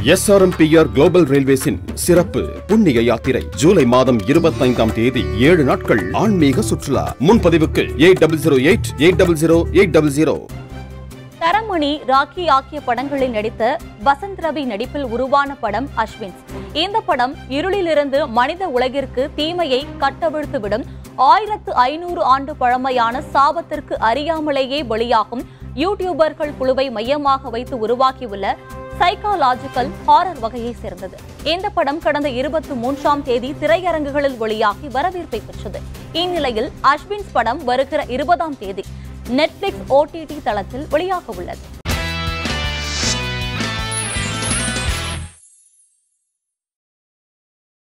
SRMPR global ரயில்வேஸின் சிறப்பு புண்ணிய யாத்திரை ஜூலை மாதம் இருபத்தைந்தாம் தேதி ஏழு நாட்கள் ஆன்மீக சுற்றுலா முன்பதிவுக்கு eight double zero eight eight double zero eight double zero Taramani Rocky ஆகிய படங்களில் நடித்த வசந்த் ரவி நடிப்பில் உருவான படம் அஸ்வின்ஸ் இந்த படம் இருளிலிருந்து மனித உலகிற்கு தீமையை கட்டவிழ்த்துவிடும் ஆயிரத்து ஐநூறு ஆண்டு பழமையான சாபத்திற்கு அறியாமலேயே வெளியாகும் யூடியூபர்கள் குழுவை மையமாக வைத்து உருவாக்கியுள்ள சைக்காலாஜிக்கல் ஹாரர் வகையை சேர்ந்தது இந்த படம் கடந்த இருபத்தி மூன்றாம் தேதி திரையரங்குகளில் வெளியாகி வரவேற்பை பெற்றது இந்நிலையில் அஸ்வின்ஸ் படம் வருகிற இருபதாம் தேதி நெட்ஃபிளிக்ஸ் ஓடிடி தளத்தில் வெளியாக உள்ளது